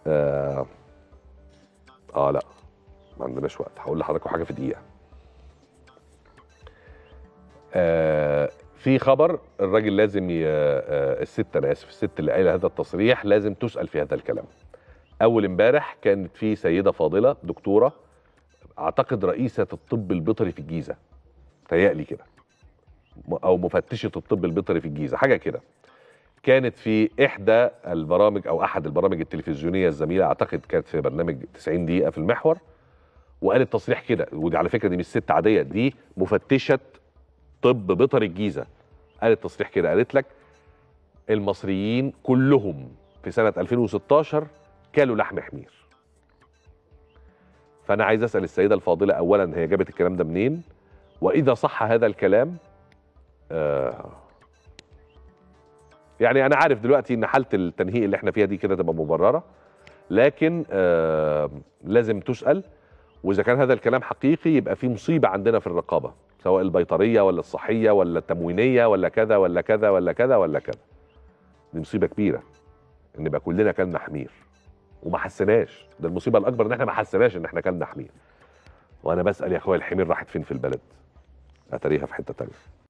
اه, آه لا ما عندناش وقت هقول لحضراتكم حاجه في دقيقه آه في خبر الراجل لازم ي... آه الست انا اسف الست اللي قايله هذا التصريح لازم تسال في هذا الكلام اول امبارح كانت في سيده فاضله دكتوره اعتقد رئيسه الطب البيطري في الجيزه تهيألي كده م- او مفتشه الطب البيطري في الجيزه حاجه كده كانت في احدى البرامج او احد البرامج التلفزيونيه الزميله اعتقد كانت في برنامج 90 دقيقه في المحور وقالت تصريح كده ودي على فكره دي مش ست عاديه دي مفتشه طب بيطري الجيزه قالت تصريح كده قالت لك المصريين كلهم في سنه 2016 كلوا لحم حمير فانا عايز اسال السيده الفاضله اولا هي جابت الكلام ده منين واذا صح هذا الكلام آه يعني انا عارف دلوقتي ان حاله التنهيء اللي احنا فيها دي كده تبقى مبرره لكن آه لازم تسال واذا كان هذا الكلام حقيقي يبقى في مصيبه عندنا في الرقابه سواء البيطريه ولا الصحيه ولا التموينيه ولا كذا ولا كذا ولا كذا ولا كذا دي مصيبه كبيره ان يبقى كلنا كلنا حمير وما حسناش ده المصيبه الاكبر ان احنا ما حسناش ان احنا كلنا حمير وانا بسال يا اخويا الحمير راحت فين في البلد اتاريها في حته تانية